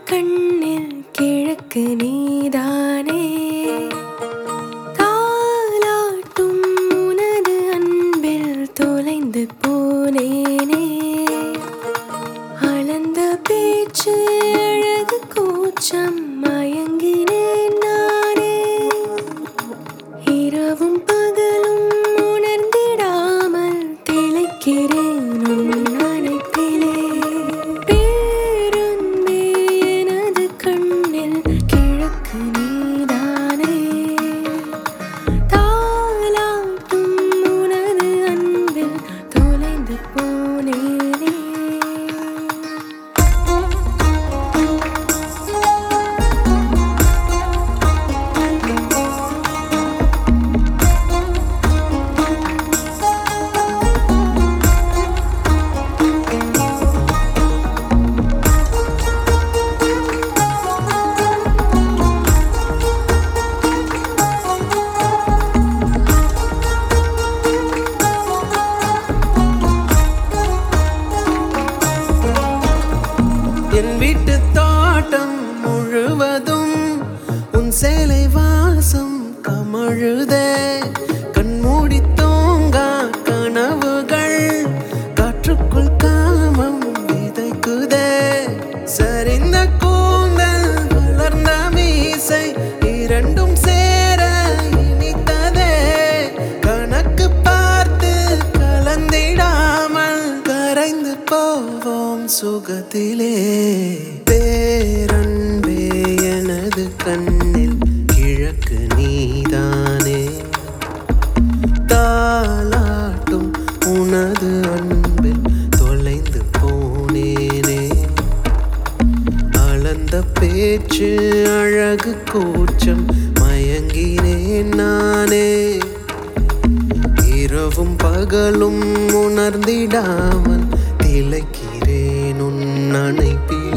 கண்ணில் கிழக்கு நீதானே தாலாட்டும் உனது அன்பில் தொலைந்து போனேனே அளந்த பேச்சு அழகு கூச்சம் மயங்கினேன் நானே இரவும் பகலும் உணர்ந்திடாமல் திளைக்கிறேன் உன் அணைப்பிலே பேருந்தே எனது கண்ணில் கிழக்கு நீதானே தாலாட்டும் உனது அன்பில் தொலைந்து போனேனே என் வீட்டு தோட்டம் முழுவதும் உன் சேலை வாசம் கமழுதே கண்மூடி தூங்கா கனவுகள் காற்றுக்குள் காமம் விதைக்குதே சரிந்த கூந்தல் வளர்ந்த மீசை இரண்டும் சேர இனித்ததே கணக்கு பார்த்து கலந்திடாமல் கரைந்து போவோம் சுகத்திலே பேரன்பே எனது கண்ணில் கிழக்கு நீதானே தாலாட்டும் உனது அன்பில் தொலைந்து போனேனே அளந்த பேச்சு அழகு கூச்சம் மயங்கினேன் நானே இரவும் பகலும் உணர்ந்திடாமல் திளைக்கிறேன் உன் அணைப்பில்